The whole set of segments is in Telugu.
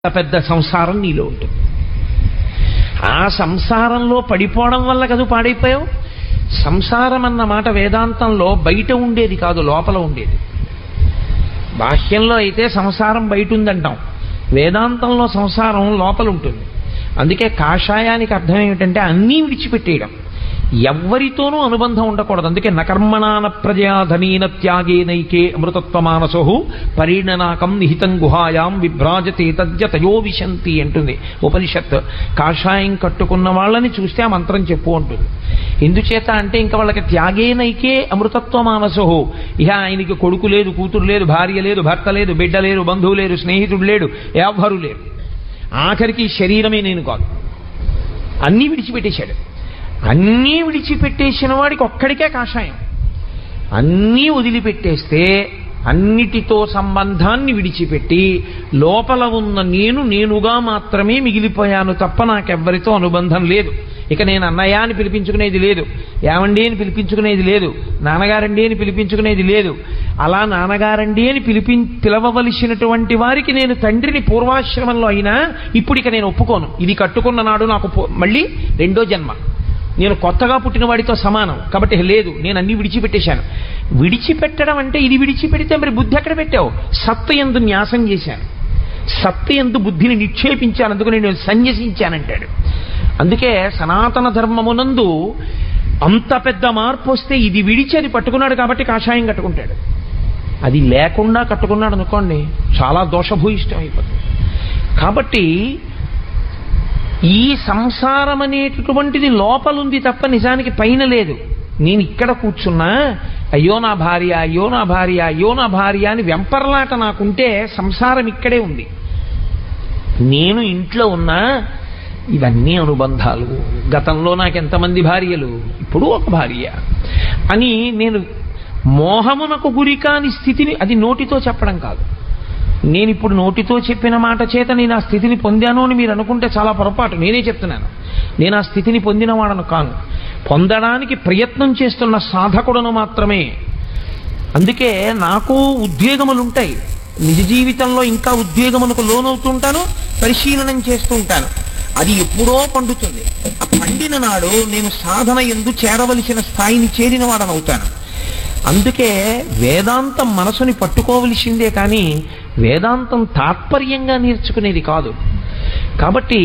పెద్ద సంసారం నీలో ఉంటుంది ఆ సంసారంలో పడిపోవడం వల్ల కదూ పాడైపోయావు సంసారం అన్న మాట వేదాంతంలో బయట ఉండేది కాదు లోపల ఉండేది బాహ్యంలో అయితే సంసారం బయట ఉందంటాం వేదాంతంలో సంసారం లోపల ఉంటుంది అందుకే కాషాయానికి అర్థం ఏమిటంటే అన్నీ విడిచిపెట్టేయడం ఎవ్వరితోనూ అనుబంధం ఉండకూడదు అందుకే నకర్మణాన ప్రజాధనీన త్యాగేనైకే అమృతత్వమానసో పరిణనాకం నిహితం గుహాయాం విభ్రాజతే తద్య తయో విశంతి అంటుంది ఉపనిషత్ కాషాయం కట్టుకున్న వాళ్ళని చూస్తే ఆ మంత్రం చెప్పు అంటుంది ఎందుచేత అంటే ఇంకా వాళ్ళకి త్యాగేనైకే అమృతత్వమానసో ఇహ ఆయనకి కొడుకు లేదు కూతురు లేదు భార్య లేదు భర్త లేదు బిడ్డ లేరు బంధువు లేరు స్నేహితుడు లేడు ఎవ్వరు లేరు ఆఖరికి ఈ శరీరమే నేను కాదు అన్నీ విడిచిపెట్టేశాడు అన్నీ విడిచిపెట్టేసిన వాడికి ఒక్కడికే కాషాయం అన్నీ వదిలిపెట్టేస్తే అన్నిటితో సంబంధాన్ని విడిచిపెట్టి లోపల ఉన్న నేను నేనుగా మాత్రమే మిగిలిపోయాను తప్ప నాకెవ్వరితో అనుబంధం లేదు ఇక నేను అన్నయ్య అని పిలిపించుకునేది లేదు ఏమండి అని పిలిపించుకునేది లేదు నాన్నగారండి అని పిలిపించుకునేది లేదు అలా నాన్నగారండి అని పిలిపి పిలవవలసినటువంటి వారికి నేను తండ్రిని పూర్వాశ్రమంలో అయినా ఇప్పుడు ఇక నేను ఒప్పుకోను ఇది కట్టుకున్న నాడు నాకు పో- మళ్ళీ రెండో జన్మ నేను కొత్తగా పుట్టిన వాడితో సమానం కాబట్టి లేదు నేను అన్ని విడిచిపెట్టేశాను విడిచిపెట్టడం అంటే ఇది విడిచిపెడితే మరి బుద్ధి ఎక్కడ పెట్టావు సత్తు ఎందు న్యాసం చేశాను సత్తు ఎందు బుద్ధిని నిక్షేపించాను అందుకు నేను సన్యసించానంటాడు అందుకే సనాతన ధర్మమునందు అంత పెద్ద మార్పు వస్తే ఇది విడిచి అది పట్టుకున్నాడు కాబట్టి కాషాయం కట్టుకుంటాడు అది లేకుండా కట్టుకున్నాడు అనుకోండి చాలా దోషభూయిష్టం అయిపోతుంది కాబట్టి ఈ సంసారం అనేటటువంటిది లోపలుంది తప్ప నిజానికి పైన లేదు నేను ఇక్కడ కూర్చున్నా అయ్యో నా భార్య అయ్యో నా భార్య అయ్యో నా భార్య అని వెంపర్లాట నాకుంటే సంసారం ఇక్కడే ఉంది నేను ఇంట్లో ఉన్నా ఇవన్నీ అనుబంధాలు గతంలో నాకు ఎంతమంది భార్యలు ఇప్పుడు ఒక భార్య అని నేను మోహమునకు గురి కాని స్థితిని అది నోటితో చెప్పడం కాదు నేను ఇప్పుడు నోటితో చెప్పిన మాట చేత నేను ఆ స్థితిని పొందాను అని మీరు అనుకుంటే చాలా పొరపాటు నేనే చెప్తున్నాను నేను ఆ స్థితిని పొందిన వాడను కాను పొందడానికి ప్రయత్నం చేస్తున్న సాధకుడను మాత్రమే అందుకే నాకు ఉద్వేగములు ఉంటాయి నిజ జీవితంలో ఇంకా ఉద్వేగమునకు లోనవుతుంటాను పరిశీలనం చేస్తూ ఉంటాను అది ఎప్పుడో పండుతుంది ఆ పండిన నాడు నేను సాధన ఎందు చేరవలసిన స్థాయిని చేరిన వాడనవుతాను అందుకే వేదాంతం మనసుని పట్టుకోవలసిందే కానీ వేదాంతం తాత్పర్యంగా నేర్చుకునేది కాదు కాబట్టి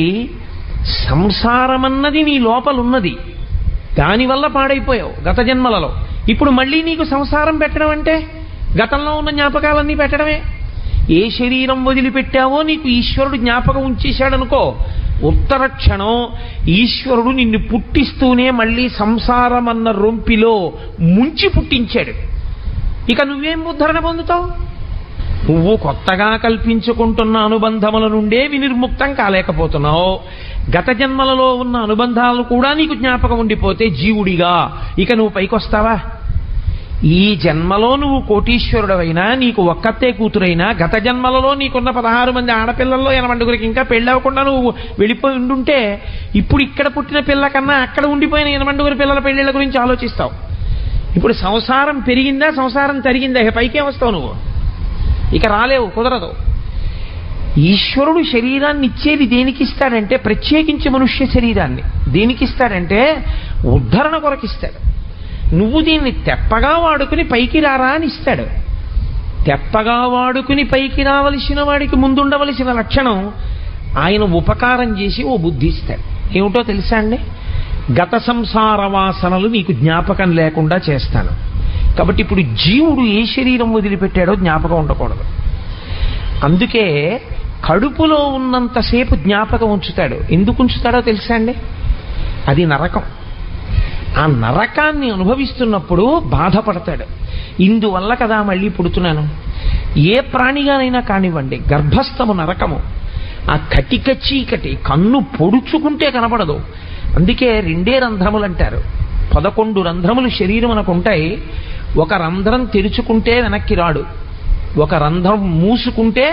సంసారమన్నది నీ లోపలున్నది దానివల్ల పాడైపోయావు గత జన్మలలో ఇప్పుడు మళ్ళీ నీకు సంసారం పెట్టడం అంటే గతంలో ఉన్న జ్ఞాపకాలన్నీ పెట్టడమే ఏ శరీరం వదిలిపెట్టావో నీకు ఈశ్వరుడు జ్ఞాపకం ఉంచేశాడనుకో ఉత్తర క్షణం ఈశ్వరుడు నిన్ను పుట్టిస్తూనే మళ్ళీ సంసారం అన్న రొంపిలో ముంచి పుట్టించాడు ఇక నువ్వేం ఉద్ధరణ పొందుతావు నువ్వు కొత్తగా కల్పించుకుంటున్న అనుబంధముల నుండే వినిర్ముక్తం కాలేకపోతున్నావు గత జన్మలలో ఉన్న అనుబంధాలు కూడా నీకు జ్ఞాపకం ఉండిపోతే జీవుడిగా ఇక నువ్వు పైకొస్తావా ఈ జన్మలో నువ్వు కోటీశ్వరుడవైనా నీకు ఒక్కతే కూతురైనా గత జన్మలలో నీకున్న పదహారు మంది ఆడపిల్లల్లో ఎనమండుగురికి ఇంకా పెళ్ళవకుండా నువ్వు వెళ్ళిపోయి ఉండుంటే ఇప్పుడు ఇక్కడ పుట్టిన పిల్ల కన్నా అక్కడ ఉండిపోయిన ఎనమండుగురి పిల్లల పెళ్ళిళ్ళ గురించి ఆలోచిస్తావు ఇప్పుడు సంసారం పెరిగిందా సంసారం తరిగిందా ఇక పైకే వస్తావు నువ్వు ఇక రాలేవు కుదరదు ఈశ్వరుడు శరీరాన్ని ఇచ్చేది దేనికి ఇస్తాడంటే ప్రత్యేకించి మనుష్య శరీరాన్ని దేనికి ఇస్తాడంటే ఉద్ధరణ కొరకిస్తాడు నువ్వు దీన్ని తెప్పగా వాడుకుని పైకి రారా అని ఇస్తాడు తెప్పగా వాడుకుని పైకి రావలసిన వాడికి ముందుండవలసిన లక్షణం ఆయన ఉపకారం చేసి ఓ బుద్ధి ఇస్తాడు ఏమిటో తెలుసా అండి గత సంసార వాసనలు నీకు జ్ఞాపకం లేకుండా చేస్తాను కాబట్టి ఇప్పుడు జీవుడు ఏ శరీరం వదిలిపెట్టాడో జ్ఞాపకం ఉండకూడదు అందుకే కడుపులో ఉన్నంతసేపు జ్ఞాపకం ఉంచుతాడు ఎందుకు ఉంచుతాడో తెలుసా అండి అది నరకం ఆ నరకాన్ని అనుభవిస్తున్నప్పుడు బాధపడతాడు ఇందువల్ల కదా మళ్ళీ పుడుతున్నాను ఏ ప్రాణిగానైనా కానివ్వండి గర్భస్థము నరకము ఆ కటిక చీకటి కన్ను పొడుచుకుంటే కనపడదు అందుకే రెండే రంధ్రములు అంటారు పదకొండు రంధ్రములు శరీరం మనకు ఉంటాయి ఒక రంధ్రం తెరుచుకుంటే వెనక్కి రాడు ఒక రంధ్రం మూసుకుంటే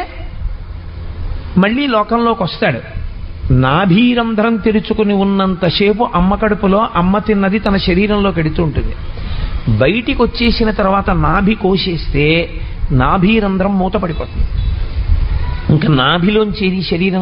మళ్ళీ లోకంలోకి వస్తాడు నాభీరంధ్రం తెరుచుకుని ఉన్నంతసేపు అమ్మ కడుపులో అమ్మ తిన్నది తన శరీరంలోకి ఎడుతుంటుంది బయటికి వచ్చేసిన తర్వాత నాభి కోసేస్తే నాభీరంధ్రం మూతపడిపోతుంది ఇంకా నాభిలోంచి ఏది శరీరం